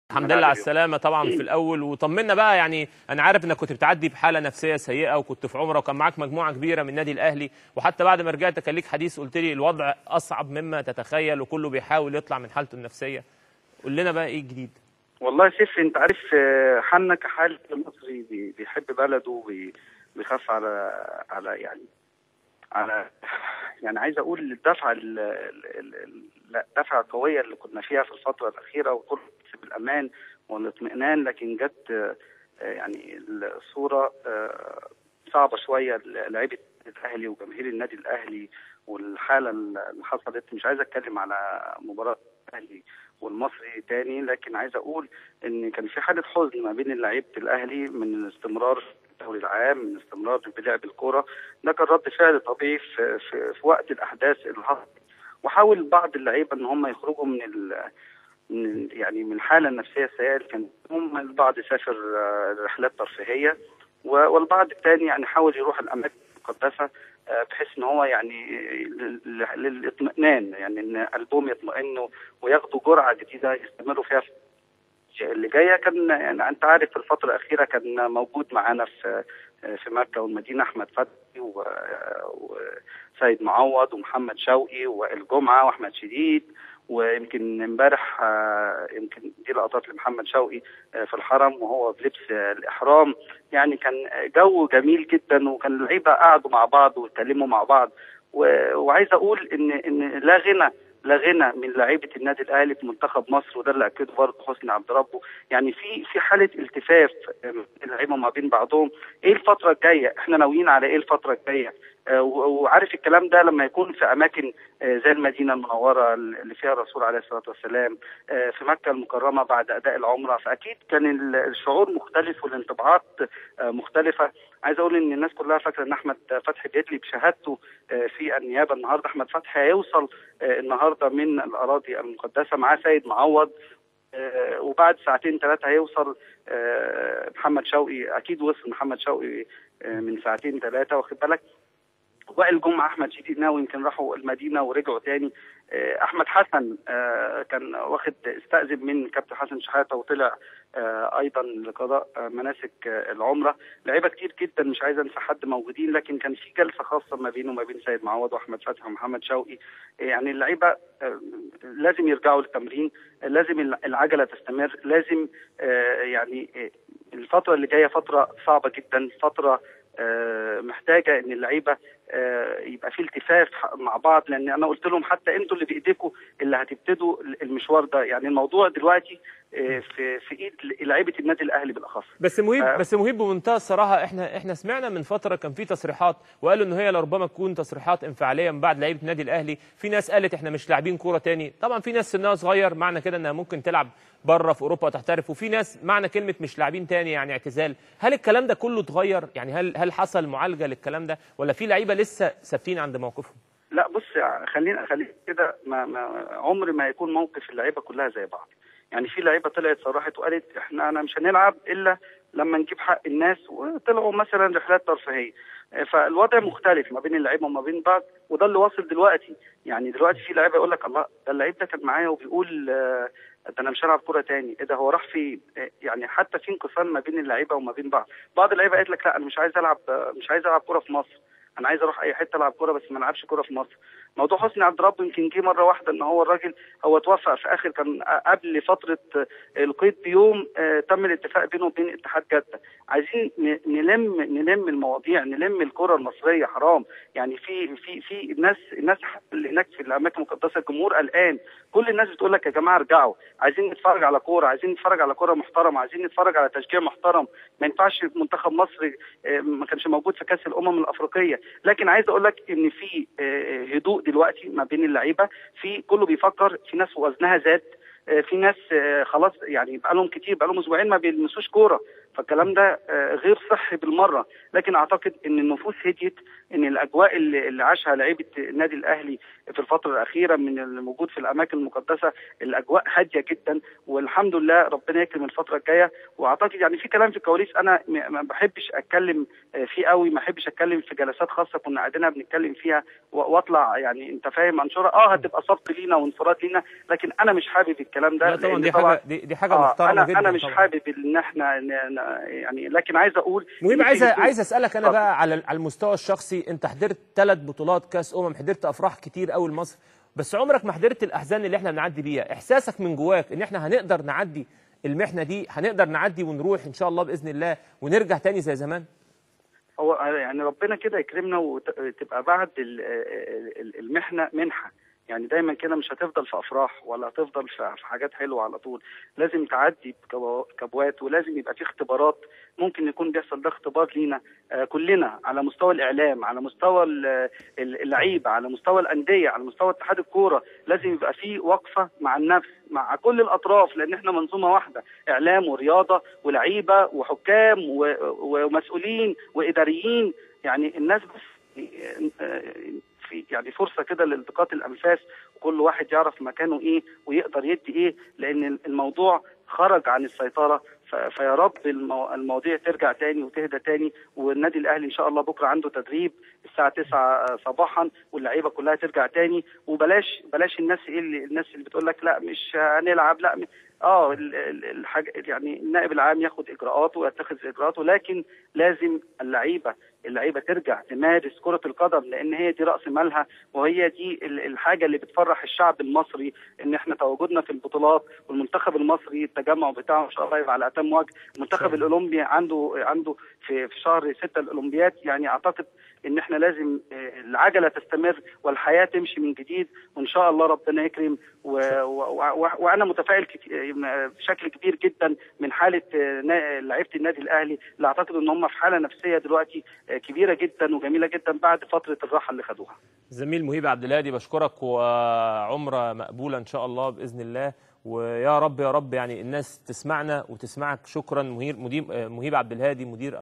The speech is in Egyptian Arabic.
الحمد لله على السلامة طبعا في الأول وطمنا بقى يعني أنا عارف إنك كنت بتعدي بحالة نفسية سيئة وكنت في عمرة وكان معاك مجموعة كبيرة من النادي الأهلي وحتى بعد ما رجعت كان ليك حديث قلت لي الوضع أصعب مما تتخيل وكله بيحاول يطلع من حالته النفسية قول لنا بقى إيه الجديد والله سيف انت عارف آه، حنا كحال مصري بي- بيحب بلده وبي- بيخاف على على يعني على يعني عايز اقول الدفعه ال- ال- ال- ال- الدفعه القويه اللي كنا فيها في الفتره الاخيره وكل بالامان والاطمئنان لكن جت آه، آه، يعني الصوره آه، صعبه شويه لعيبه الاهلي وجماهير النادي الاهلي والحاله اللي حصلت مش عايز اتكلم على مباراه الاهلي والمصري تاني لكن عايز اقول ان كان في حاله حزن ما بين لعيبه الاهلي من استمرار الدوري العام من استمرار بلعب الكوره ده كان رد فعل طبيعي في, في, في وقت الاحداث اللي حصلت وحاول بعض اللعيبه ان هم يخرجوا من ال من يعني من الحاله النفسيه السيئه اللي كانت هم البعض سافر آه، رحلات ترفيهيه و- والبعض الثاني يعني حاول يروح الاماكن المقدسه آه، بحيث ان هو يعني لل- لل- للاطمئنان يعني ان قلبهم يطمئنوا وياخدوا جرعه جديده يستمروا فيها في اللي جايه كان يعني انت عارف في الفتره الاخيره كان موجود معانا في في مكه والمدينه احمد فتحي و- وسيد معوض ومحمد شوقي وائل جمعه واحمد شديد ويمكن امبارح آه، يمكن دي لقطات لمحمد شوقي آه، في الحرم وهو بلبس آه، الاحرام يعني كان جو جميل جدا وكان اللعيبه قعدوا مع بعض واتكلموا مع بعض و- وعايز اقول ان ان لا غنى لا غنى من لعيبه النادي الاهلي في منتخب مصر وده اللي اكده برضه حسني عبد ربه يعني في في حاله التفاف ما بين اللعيبه ما بين بعضهم ايه الفتره الجايه احنا ناويين على ايه الفتره الجايه آه، و- وعارف الكلام ده لما يكون في اماكن آه، زي المدينه المنوره اللي فيها الرسول عليه الصلاه والسلام آه، في مكه المكرمه بعد اداء العمره فاكيد كان ال- الشعور مختلف والانطباعات آه، مختلفه عايز اقول ان الناس كلها فاكره ان احمد فتحي بيدلي بشهادته آه، في النيابه النهارده احمد فتحي هيوصل آه، النهارده من الاراضي المقدسه معاه سيد معوض آه، وبعد ساعتين ثلاثه هيوصل آه، محمد شوقي اكيد وصل محمد شوقي آه، من ساعتين ثلاثه واخد بالك وائل جمعه احمد شديد ناوي يمكن راحوا المدينه ورجعوا تاني آه، احمد حسن آه، كان واخد استاذن من كابتن حسن شحاته وطلع آه، ايضا لقضاء آه، مناسك آه، العمره لعيبه كتير جدا مش عايز انسى حد موجودين لكن كان في جلسه خاصه ما بينه وما بين سيد معوض واحمد فتحي ومحمد شوقي يعني اللعيبه آه، لازم يرجعوا للتمرين لازم العجله تستمر لازم آه، يعني آه، الفتره اللي جايه فتره صعبه جدا فتره آه، محتاجه ان اللعيبه آه، يبقى في التفاف مع بعض لان انا قلت لهم حتى انتوا اللي بايديكم اللي هتبتدوا المشوار ده يعني الموضوع دلوقتي آه، في في ايد لعيبه النادي الاهلي بالاخص بس مهيب آه. بس مهيب بمنتهى الصراحه احنا احنا سمعنا من فتره كان في تصريحات وقالوا ان هي لربما تكون تصريحات انفعاليه من بعد لعيبه النادي الاهلي في ناس قالت احنا مش لاعبين كوره تاني طبعا في ناس سنها صغير معنى كده انها ممكن تلعب بره في اوروبا وتحترف وفي ناس معنى كلمه مش لاعبين تاني يعني اعتزال هل الكلام ده كله اتغير يعني هل هل حصل معالجه للكلام ده ولا في لعيبه لسه ثابتين عند موقفهم لا بص خلينا خلينا كده ما, ما عمر ما يكون موقف اللعيبه كلها زي بعض يعني في لعيبه طلعت صرحت وقالت احنا انا مش هنلعب الا لما نجيب حق الناس وطلعوا مثلا رحلات ترفيهيه فالوضع مختلف ما بين اللعيبه وما بين بعض وده اللي واصل دلوقتي يعني دلوقتي في لعيبه يقول لك الله ده اللعيب ده كان معايا وبيقول آه، ده انا مش هلعب كوره تاني ايه ده هو راح فين آه، يعني حتى في انقسام ما بين اللعيبه وما بين بعض بعض اللعيبه قالت لك لا انا مش عايز العب آه، مش عايز العب كوره في مصر انا عايز اروح اي حته العب كوره بس ما العبش كوره في مصر موضوع حسني عبد ربه يمكن جه مره واحده ان هو الراجل هو توفى في اخر كان قبل فتره القيد بيوم آه، تم الاتفاق بينه وبين اتحاد جده عايزين ن- نلم نلم المواضيع نلم الكره المصريه حرام يعني في في في الناس الناس اللي هناك في الاماكن المقدسه الجمهور قلقان كل الناس بتقول لك يا جماعه ارجعوا عايزين نتفرج على كوره عايزين نتفرج على كوره محترمه عايزين نتفرج على تشجيع محترم ما ينفعش منتخب مصر آه، ما كانش موجود في كاس الامم الافريقيه لكن عايز اقول لك ان في آه، هدوء دلوقتي ما بين اللعيبه في كله بيفكر في ناس وزنها زاد آه، في ناس آه، خلاص يعني بقى لهم كتير بقى لهم اسبوعين ما بيلمسوش كوره فالكلام ده آه، غير صحي بالمره لكن اعتقد ان النفوس هديت ان الاجواء اللي اللي عاشها لعيبه النادي الاهلي في الفتره الاخيره من الموجود في الاماكن المقدسه الاجواء هاديه جدا والحمد لله ربنا يكرم الفتره الجايه واعتقد يعني في كلام في الكواليس انا م- ما بحبش اتكلم آه، فيه قوي ما بحبش اتكلم في جلسات خاصه كنا قاعدينها بنتكلم فيها و- واطلع يعني انت فاهم انشوره اه هتبقى سبق لينا وانفراد لينا لكن انا مش حابب الكلام ده لا طبعا لأن دي حاجه دي, دي حاجه آه محترمه انا جدا انا مش طبعاً. حابب ان احنا ن- ن- يعني لكن عايز اقول مهم إن في عايز نفوس- عايز اسالك انا اتفضل. بقى على على المستوى الشخصي انت حضرت ثلاث بطولات كاس امم حضرت افراح كتير قوي لمصر بس عمرك ما حضرت الاحزان اللي احنا بنعدي بيها احساسك من جواك ان احنا هنقدر نعدي المحنه دي هنقدر نعدي ونروح ان شاء الله باذن الله ونرجع تاني زي زمان هو يعني ربنا كده يكرمنا وتبقى بعد ال- ال- المحنه منحه يعني دايما كده مش هتفضل في افراح ولا هتفضل في في حاجات حلوه على طول لازم تعدي بكبو- كبوات ولازم يبقى في اختبارات ممكن يكون بيحصل ده اختبار لينا آه، كلنا على مستوى الاعلام على مستوى ال- ال- اللعيبه على مستوى الانديه على مستوى اتحاد الكوره لازم يبقى في وقفه مع النفس مع كل الاطراف لان احنا منظومه واحده اعلام ورياضه ولعيبه وحكام و- ومسؤولين واداريين يعني الناس بس آه، في يعني فرصه كده لالتقاط الانفاس وكل واحد يعرف مكانه ايه ويقدر يدي ايه لان الموضوع خرج عن السيطره ف- فيا رب المو- المواضيع ترجع تاني وتهدى تاني والنادي الاهلي ان شاء الله بكره عنده تدريب الساعه 9 صباحا واللعيبه كلها ترجع تاني وبلاش بلاش الناس ايه اللي الناس اللي بتقول لك لا مش هنلعب لا م- اه ال- ال- الحاجه يعني النائب العام ياخد اجراءاته ويتخذ اجراءاته لكن لازم اللعيبه اللعيبه ترجع تمارس كره القدم لان هي دي راس مالها وهي دي ال- الحاجه اللي بتفرح الشعب المصري ان احنا تواجدنا في البطولات والمنتخب المصري التجمع بتاعه ان شاء الله يبقى على اتم وجه المنتخب الله. الاولمبي عنده عنده في في شهر 6 الاولمبياد يعني اعتقد ان احنا لازم آه، العجله تستمر والحياه تمشي من جديد وان شاء الله ربنا يكرم و... و... و... وانا متفائل كت... آه، بشكل كبير جدا من حاله آه، نا- لعيبه النادي الاهلي اللي اعتقد ان هم في حاله نفسيه دلوقتي آه، كبيره جدا وجميله جدا بعد فتره الراحه اللي خدوها زميل مهيب عبد الهادي بشكرك وعمره مقبوله ان شاء الله باذن الله ويا رب يا رب يعني الناس تسمعنا وتسمعك شكرا مهير مدير مهيب عبد الهادي مدير